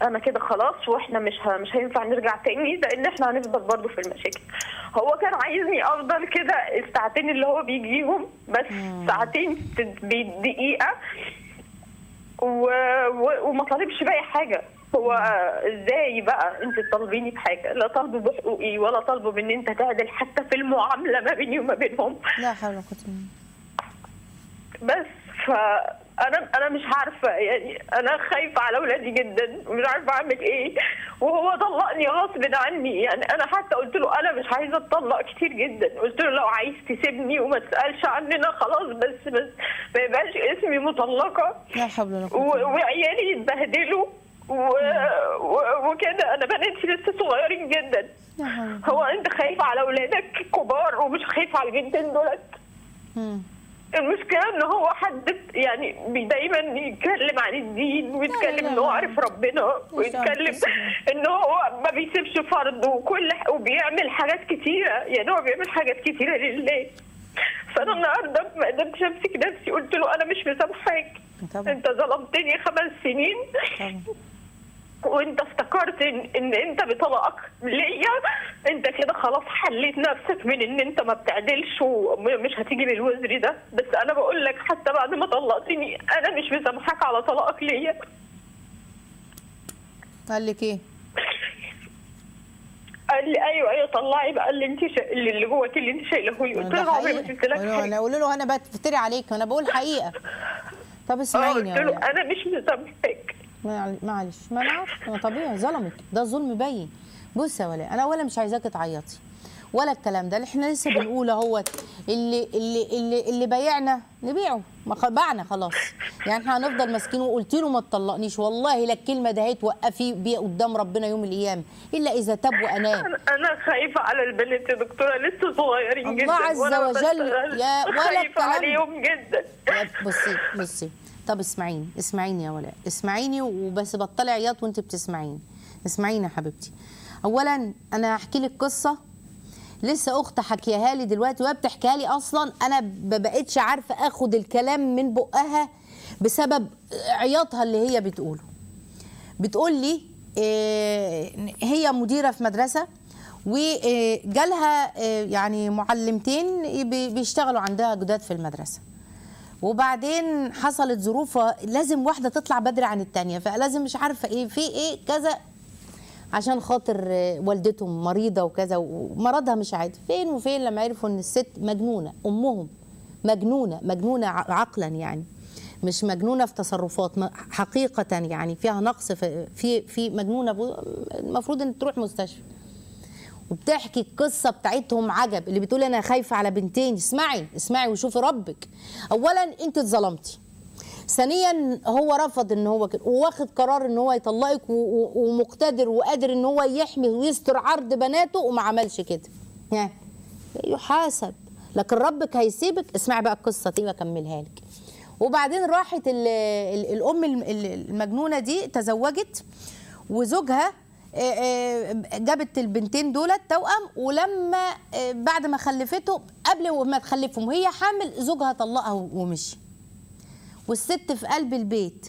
انا كده خلاص واحنا مش ه... مش هينفع نرجع تاني لان احنا هنفضل برضه في المشاكل هو كان عايزني افضل كده الساعتين اللي هو بيجيهم بس ساعتين بدقيقه و... و... وما طالبش باقي حاجه هو ازاي بقى انت تطالبيني بحاجه لا طالبه بحقوقي ولا طالبه بان انت تعدل حتى في المعامله ما بيني وما بينهم لا حول ولا قوه الا بالله بس فانا انا مش عارفه يعني انا خايفه على اولادي جدا ومش عارفه اعمل ايه وهو طلقني غصب عني يعني انا حتى قلت له انا مش عايزه اتطلق كتير جدا قلت له لو عايز تسيبني وما تسالش عننا خلاص بس بس ما يبقاش اسمي مطلقه لا حول ولا قوه و- إلا بالله. وعيالي يتبهدلوا و... و... وكده انا بناتي لسه صغيرين جدا لا حول هو انت خايف على اولادك كبار ومش خايف على البنتين دولت مم. المشكله ان هو حد يعني بي- دايما يتكلم عن الدين لا، ويتكلم لا، ان هو لا. عارف ربنا ويتكلم بس- ان هو ما بيسيبش فرض وكل ح- وبيعمل حاجات كتيره يعني هو بيعمل حاجات كتيره لله فانا النهارده ما قدرتش امسك نفسي قلت له انا مش مسامحاك طبعا. انت ظلمتني خمس سنين طبعا وانت افتكرت ان, إن انت بطلاقك ليا انت كده خلاص حليت نفسك من ان انت ما بتعدلش ومش هتيجي بالوزر ده بس انا بقول لك حتى بعد ما طلقتني انا مش مسامحاك على طلاقك ليا قال لك ايه قال لي ايوه ايوه طلعي بقى اللي انت شا... اللي اللي جواك اللي انت شايله لي قلت ده له عمري ما حقيقة. قلت لك انا حاجه اقول له انا بفتري عليك وانا بقول حقيقه طب اه اسمعيني قلت يا له ولاء. انا مش مسامحك معل- معلش ما انا عارفه ما طبيعي ظلمك ده ظلم باين بص يا ولاء انا اولا مش عايزاكي تعيطي ولا الكلام ده اللي احنا لسه بنقول اهوت اللي اللي اللي اللي بايعنا نبيعه ما خ- بعنا خلاص يعني احنا هنفضل ماسكينه وقلت له ما تطلقنيش والله لا الكلمه ده هتوقفي بيها قدام ربنا يوم القيامه الا اذا تاب واناب انا انا خايفه على البنات يا دكتوره لسه صغيرين الله جدا عز وأنا وجل بشتغل. يا ولا خايفه الكلام ده. عليهم جدا يا بصي بصي طب اسمعيني اسمعيني يا ولاء اسمعيني وبس بطلي عياط وانت بتسمعيني اسمعيني يا حبيبتي اولا انا هحكي لك قصه لسه اخت حكيها لي دلوقتي وهي بتحكيها لي اصلا انا ما بقتش عارفه اخد الكلام من بقها بسبب عياطها اللي هي بتقوله بتقول لي آه، هي مديره في مدرسه وجالها يعني معلمتين بي- بيشتغلوا عندها جداد في المدرسه وبعدين حصلت ظروف لازم واحده تطلع بدري عن التانية فلازم مش عارفه ايه في ايه كذا عشان خاطر آه، والدتهم مريضه وكذا ومرضها مش عادي فين وفين لما عرفوا ان الست مجنونه امهم مجنونه مجنونه ع- عقلا يعني مش مجنونه في تصرفات م- حقيقه يعني فيها نقص في في, في مجنونه ب- المفروض ان تروح مستشفى وبتحكي القصه بتاعتهم عجب اللي بتقول انا خايفه على بنتين اسمعي اسمعي وشوفي ربك اولا انت اتظلمتي ثانيا هو رفض ان هو كده وواخد قرار ان هو يطلقك و- و- ومقتدر وقادر ان هو يحمي ويستر عرض بناته وما عملش كده ها، يحاسب لكن ربك هيسيبك اسمعي بقى القصه دي واكملها لك وبعدين راحت ال ال الام الم- ال- المجنونه دي تزوجت وزوجها آه، آه، جابت البنتين دولت توأم ولما آه، بعد ما خلفته قبل ما تخلفهم وهي حامل زوجها طلقها ومشي والست في قلب البيت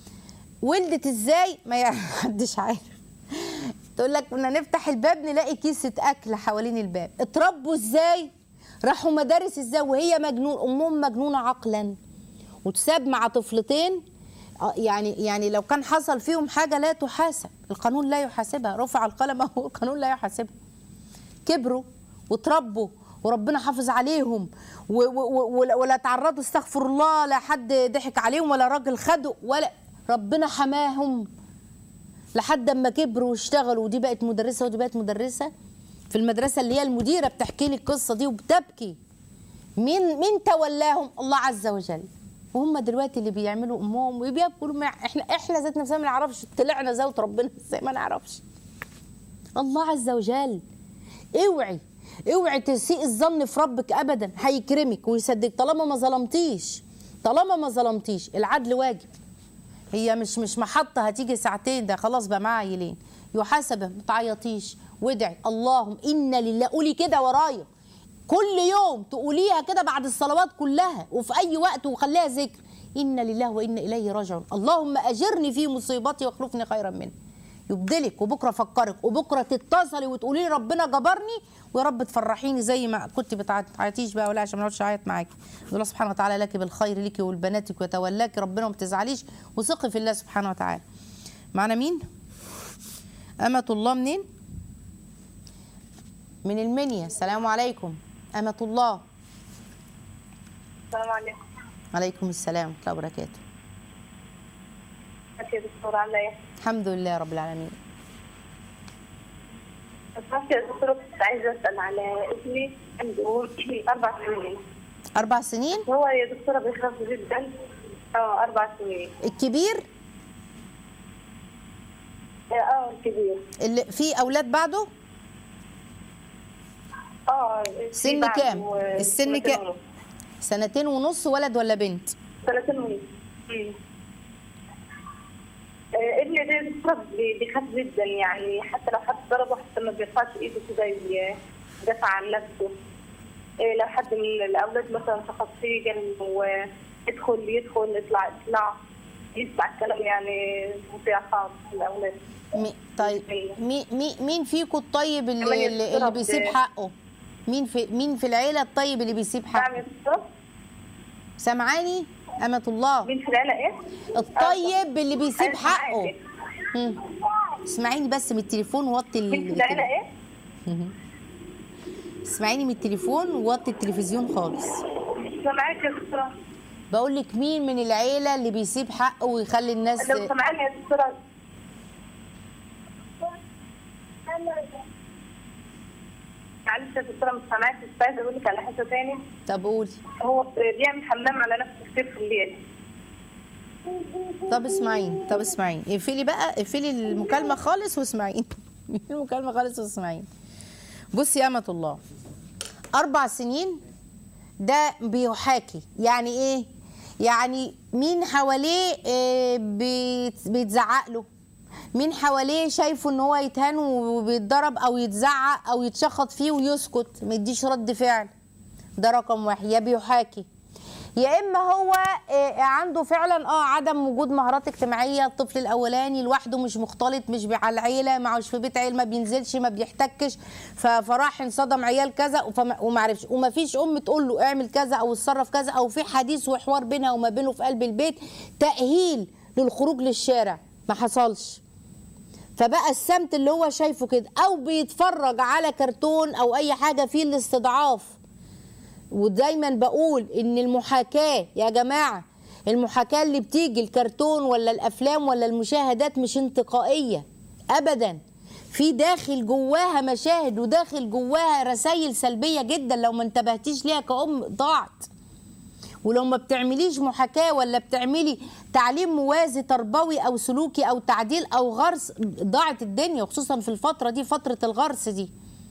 ولدت ازاي ما حدش عارف تقول لك كنا نفتح الباب نلاقي كيسة أكل حوالين الباب اتربوا ازاي راحوا مدارس ازاي وهي مجنون أمهم مجنونة عقلا وتساب مع طفلتين آه، يعني يعني لو كان حصل فيهم حاجة لا تحاسب القانون لا يحاسبها رفع القلم هو القانون لا يحاسبها كبروا وتربوا وربنا حافظ عليهم و- و- و- ولا تعرضوا استغفر الله لا حد ضحك عليهم ولا راجل خدوا ولا ربنا حماهم لحد اما كبروا واشتغلوا ودي بقت مدرسه ودي بقت مدرسه في المدرسه اللي هي المديره بتحكي لي القصه دي وبتبكي مين مين تولاهم الله عز وجل وهم دلوقتي اللي بيعملوا امهم وبيقولوا ما احنا احنا ذات نفسنا ما نعرفش طلعنا زوج ربنا ازاي ما نعرفش الله عز وجل اوعي اوعي تسيء الظن في ربك ابدا هيكرمك ويصدق طالما ما ظلمتيش طالما ما ظلمتيش العدل واجب هي مش مش محطه هتيجي ساعتين ده خلاص بقى معاها عيلين يحاسب ما تعيطيش وادعي اللهم ان لله قولي كده ورايا كل يوم تقوليها كده بعد الصلوات كلها وفي اي وقت وخليها ذكر ان لله وانا اليه راجعون اللهم اجرني في مصيبتي واخلفني خيرا منها يبدلك وبكره افكرك وبكره تتصلي وتقولي لي ربنا جبرني ويا رب تفرحيني زي ما كنت بتعيطيش بقى ولا عشان ما اقعدش اعيط معاكي الله سبحانه وتعالى لك بالخير لك ولبناتك ويتولاك ربنا وما تزعليش وثقي في الله سبحانه وتعالى معنا مين أمة الله منين من المنيا السلام عليكم أمة الله السلام عليكم عليكم السلام ورحمة الله وبركاته انت يا دكتورة عاملة ايه؟ الحمد لله رب العالمين بس يا دكتورة كنت عايزة أسأل على ابني عنده أربع سنين أربع سنين هو يا دكتورة بيخاف جدا اه أربع سنين الكبير اه الكبير اللي في أولاد بعده اه سن بعد كام؟ و- السن سنتين كام؟ ونص. سنتين ونص ولد ولا بنت سنتين ونص مم. آه، ابني ده دكتورة بي- بيخاف جدا يعني حتى لو حد ضربه حتى ما بيرفعش ايده كده ي- يدافع عن نفسه آه، لو حد من الاولاد مثلا سقط فيه جنبه يدخل يدخل يطلع يطلع يسمع الكلام يعني مطيع خالص الاولاد مي طيب مي مي مين فيكم الطيب كمان اللي, اللي, اللي يضرب بيسيب ب- حقه مين في مين في العيلة الطيب اللي بيسيب نعم حقه يا دكتور سامعاني أمة الله مين في العيلة ايه؟ الطيب اللي بيسيب أيوة، حقه معاكي. مم. اسمعيني بس من التليفون ووطي مين في ال- العيلة ايه؟ اسمعيني من التليفون ووطي التلفزيون خالص سامعاك يا دكتورة بقول لك مين من العيلة اللي بيسيب حقه ويخلي الناس لو سامعاني يا دكتورة معلش يا دكتورة مش سامعاك بس عايزة أقول لك على حاجة تاني طب قولي هو بيعمل حمام على نفسه كتير في الليل طب اسمعيني طب اسمعيني اقفلي بقى اقفلي المكالمة خالص واسمعيني اقفلي المكالمة خالص واسمعيني بصي يا أمة الله أربع سنين ده بيحاكي يعني إيه؟ يعني مين حواليه آه، بيت- بيتزعق له مين حواليه شايفه ان هو يتهان وبيتضرب او يتزعق او يتشخط فيه ويسكت ما يديش رد فعل ده رقم واحد يا بيحاكي يا اما هو آه، عنده فعلا اه عدم وجود مهارات اجتماعيه الطفل الاولاني لوحده مش مختلط مش مع العيله معوش في بيت عيل ما بينزلش ما بيحتكش ف- فراح انصدم عيال كذا وفما- وما عرفش وما فيش ام تقول له اعمل كذا او اتصرف كذا او في حديث وحوار بينها وما بينه في قلب البيت تاهيل للخروج للشارع ما حصلش فبقى السمت اللي هو شايفه كده او بيتفرج على كرتون او اي حاجه فيه الاستضعاف ودايما بقول ان المحاكاه يا جماعه المحاكاه اللي بتيجي الكرتون ولا الافلام ولا المشاهدات مش انتقائيه ابدا في داخل جواها مشاهد وداخل جواها رسائل سلبيه جدا لو ما انتبهتيش ليها كأم ضاعت ولو ما بتعمليش محاكاة ولا بتعملي تعليم موازي تربوي أو سلوكي أو تعديل أو غرس ضاعت الدنيا وخصوصا في الفترة دي فترة الغرس دي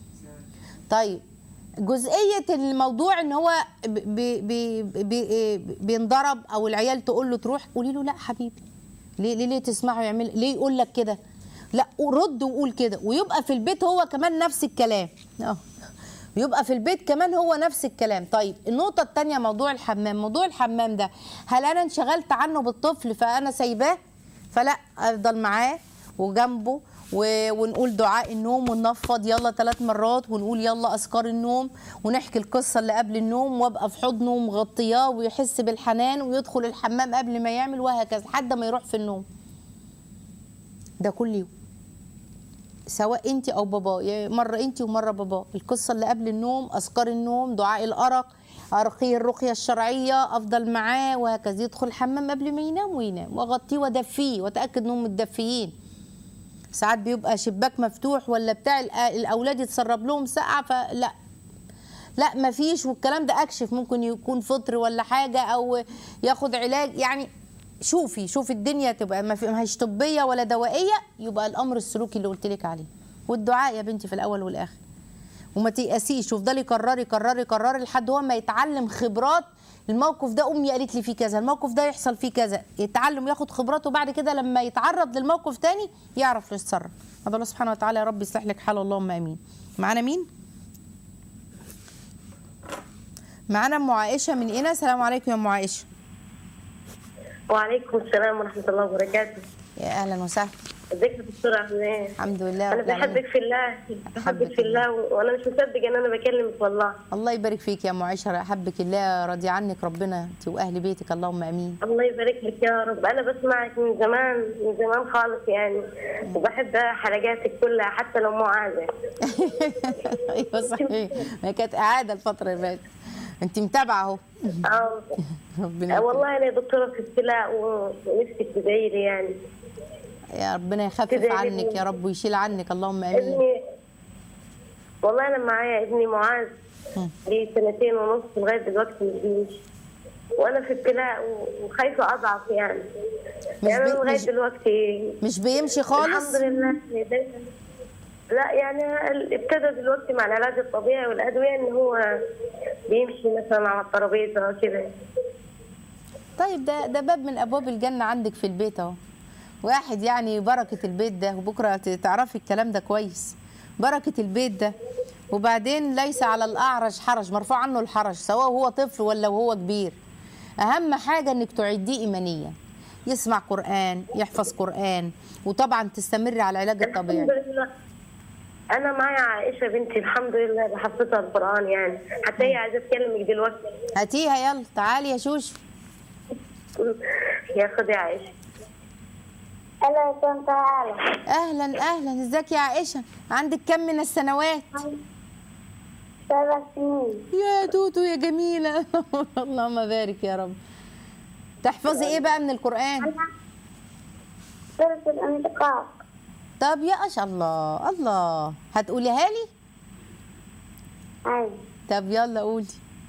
طيب جزئية الموضوع ان هو بي بي بي بينضرب او العيال تقول له تروح قولي له لا حبيبي ليه ليه, ليه تسمعه يعمل ليه يقول لك كده لا رد وقول كده ويبقى في البيت هو كمان نفس الكلام اه يبقى في البيت كمان هو نفس الكلام طيب النقطة التانية موضوع الحمام موضوع الحمام ده هل أنا انشغلت عنه بالطفل فأنا سايباه فلا أفضل معاه وجنبه و... ونقول دعاء النوم وننفض يلا ثلاث مرات ونقول يلا أذكار النوم ونحكي القصة اللي قبل النوم وابقى في حضنه ومغطياه ويحس بالحنان ويدخل الحمام قبل ما يعمل وهكذا لحد ما يروح في النوم ده كل يوم سواء انت او بابا يعني مره انت ومره بابا القصه اللي قبل النوم اذكار النوم دعاء الارق ارقيه الرقيه الشرعيه افضل معاه وهكذا يدخل الحمام قبل ما ينام وينام واغطيه وادفيه واتاكد انهم متدفيين ساعات بيبقى شباك مفتوح ولا بتاع الأ- الاولاد يتسرب لهم سقعه فلا لا مفيش والكلام ده اكشف ممكن يكون فطر ولا حاجه او ياخد علاج يعني شوفي شوفي الدنيا تبقى ما في- ما هيش طبيه ولا دوائيه يبقى الامر السلوكي اللي قلت لك عليه والدعاء يا بنتي في الاول والاخر وما تيأسيش وافضلي كرري كرري كرري لحد هو ما يتعلم خبرات الموقف ده امي قالت لي فيه كذا الموقف ده يحصل فيه كذا يتعلم ياخد خبرات وبعد كده لما يتعرض للموقف تاني يعرف يتصرف هذا الله سبحانه وتعالى يا رب يصلح لك حال اللهم امين معانا مين معانا ام عائشه من هنا السلام عليكم يا ام عائشه وعليكم السلام ورحمة الله وبركاته يا اهلا وسهلا ازيك يا دكتورة عاملة ايه؟ الحمد لله انا رب العالمين. بحبك في الله بحبك في الله و- وانا مش مصدقة ان انا بكلمك والله الله يبارك فيك يا ام عشره احبك الله راضي عنك ربنا انت واهل بيتك اللهم امين الله يبارك لك يا رب انا بسمعك من زمان من زمان خالص يعني وبحب حلقاتك كلها حتى لو مو عادة ايوه صحيح ما كانت اعاده الفتره اللي فاتت انت متابعه اهو اه ربنا آه، يكرمك. والله انا دكتورة في ابتلاء و- ونفسي تدعي لي يعني يا ربنا يخفف كده عنك ابني. يا رب ويشيل عنك اللهم امين ابني والله انا معايا ابني معاذ مم. ليه سنتين ونص لغايه دلوقتي مش بيمشي وانا في ابتلاء و- وخايفه اضعف يعني مش يعني بي- أنا لغايه مش- دلوقتي مش بيمشي خالص الحمد لله دايما لا يعني ال- ابتدى دلوقتي مع العلاج الطبيعي والادويه ان هو بيمشي مثلا على الترابيزه كده طيب ده ده باب من ابواب الجنه عندك في البيت اهو واحد يعني بركه البيت ده وبكره ت- تعرفي الكلام ده كويس بركه البيت ده وبعدين ليس على الاعرج حرج مرفوع عنه الحرج سواء هو طفل ولا وهو كبير اهم حاجه انك تعديه ايمانيا يسمع قران يحفظ قران وطبعا تستمري على العلاج الطبيعي الحمد لله انا معايا عائشه بنتي الحمد لله بحفظها القران يعني حتى هي عايزه تكلمك دلوقتي هاتيها يلا تعالي يا شوشو يا خدي عائشه ألا كنت أعلم اهلا اهلا ازيك يا عائشه عندك كم من السنوات سبع سنين يا توتو يا جميلة اللهم بارك يا رب تحفظي ايه بقى من القرآن سورة الانتقاق طب يا أش الله الله هتقوليها لي أي طب يلا قولي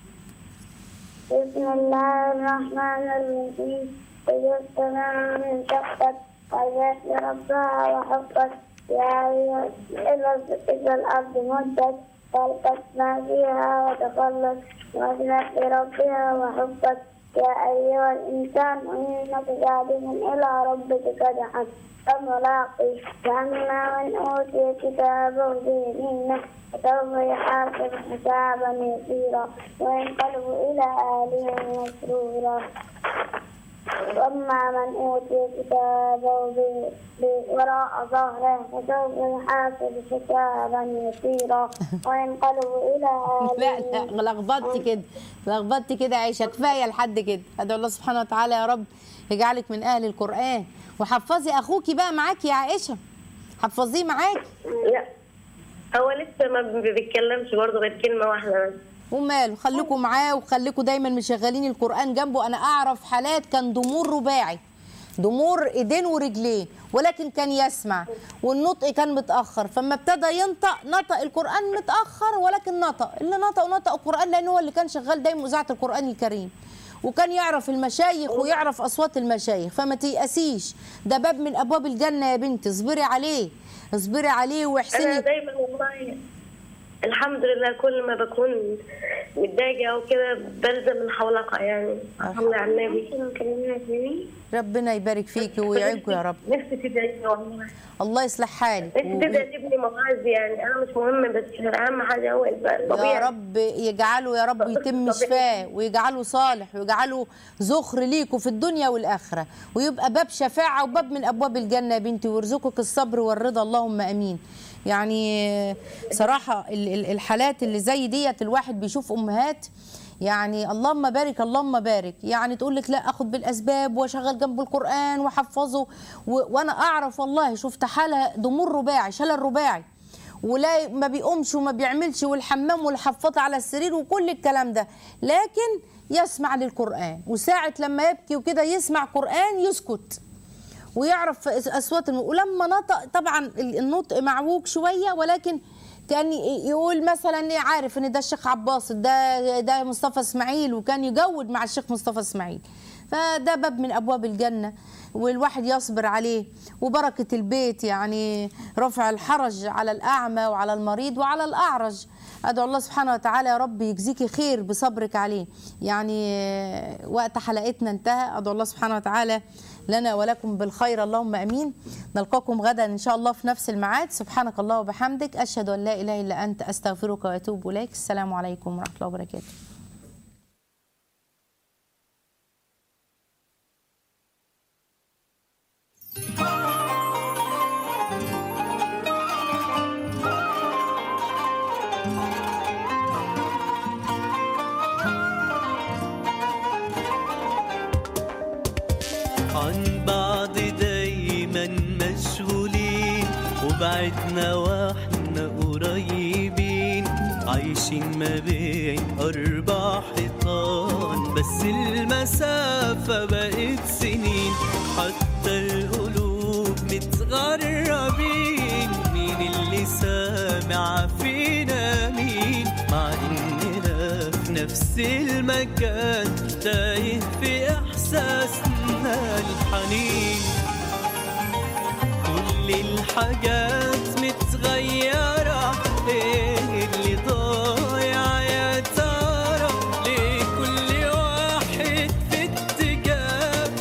بسم الله الرحمن الرحيم إذا السماء انشقت وجاءت ربها وحقت يا أيها إذا إذا الأرض مدت فالقت ما فيها وتخلت وأذنت لربها وحقت يا أيها الإنسان إنك كاذب إلى ربك كدحا فملاقي فأما من أوتي كتابه بيمينه فسوف يحاسب حسابا يسيرا وينقلب إلى أهله مسرورا وأما من أوتي كتابه ب- ب- وراء ظهره فسوف يحاسب حسابا يسيرا وينقلب إلى لا أهله لا لخبطتي كده لخبطتي كده يا عائشة كفاية لحد كده أدعو الله سبحانه وتعالى يا رب يجعلك من أهل القرآن وحفظي أخوكي بقى معاكي يا عائشة حفظيه معاكي لا هو لسه ما بيتكلمش برضه غير كلمه واحده بس وماله خليكوا معاه وخليكوا دايما مشغلين القرآن جنبه أنا أعرف حالات كان ضمور رباعي ضمور ايدين ورجلين ولكن كان يسمع والنطق كان متاخر فما ابتدى ينطق نطق القران متاخر ولكن نطق اللي نطق ونطق القران لان هو اللي كان شغال دايما اذاعه القران الكريم وكان يعرف المشايخ ويعرف اصوات المشايخ فما تيأسيش ده باب من ابواب الجنه يا بنتي اصبري عليه اصبري عليه انا واحسني دايما والله الحمد لله كل ما بكون متضايقه او كده بلزم من حلقه يعني صلي على النبي ربنا يبارك فيكي ويعينكم يا رب نفسي تدعي لي والله الله يصلح حالك نفسي تدعي لابني معاذ يعني انا مش مهم بس اهم حاجه هو يبقى يا طبيعي رب يجعله يا رب يتم شفاه ويجعله صالح ويجعله ذخر ليكوا في الدنيا والاخره ويبقى باب شفاعه وباب من ابواب الجنه يا بنتي ويرزقك الصبر والرضا اللهم امين يعني صراحه ال- ال- الحالات اللي زي ديت الواحد بيشوف امهات يعني اللهم بارك اللهم بارك يعني تقول لك لا اخد بالاسباب واشغل جنبه القران واحفظه و- وانا اعرف والله شفت حاله ضمور رباعي شلل رباعي ولا ما بيقومش وما بيعملش والحمام والحفاضة على السرير وكل الكلام ده لكن يسمع للقرآن وساعة لما يبكي وكده يسمع قرآن يسكت ويعرف اصوات الم... ولما نطق طبعا النطق معوج شويه ولكن كان ي- يقول مثلا عارف ان ده الشيخ عباس ده ده مصطفى اسماعيل وكان يجود مع الشيخ مصطفى اسماعيل فده باب من ابواب الجنه والواحد يصبر عليه وبركه البيت يعني رفع الحرج على الاعمى وعلى المريض وعلى الاعرج ادعو الله سبحانه وتعالى يا رب يجزيكي خير بصبرك عليه يعني آه، وقت حلقتنا انتهى ادعو الله سبحانه وتعالى لنا ولكم بالخير اللهم امين نلقاكم غدا ان شاء الله في نفس الميعاد سبحانك الله وبحمدك اشهد ان لا اله الا انت استغفرك واتوب اليك السلام عليكم ورحمه الله وبركاته بعدنا واحنا قريبين عايشين ما بين أربع حيطان بس المسافة بقت سنين حتى القلوب متغربين مين اللي سامع فينا مين مع إننا في نفس المكان تايه في إحساسنا الحنين كل الحاجات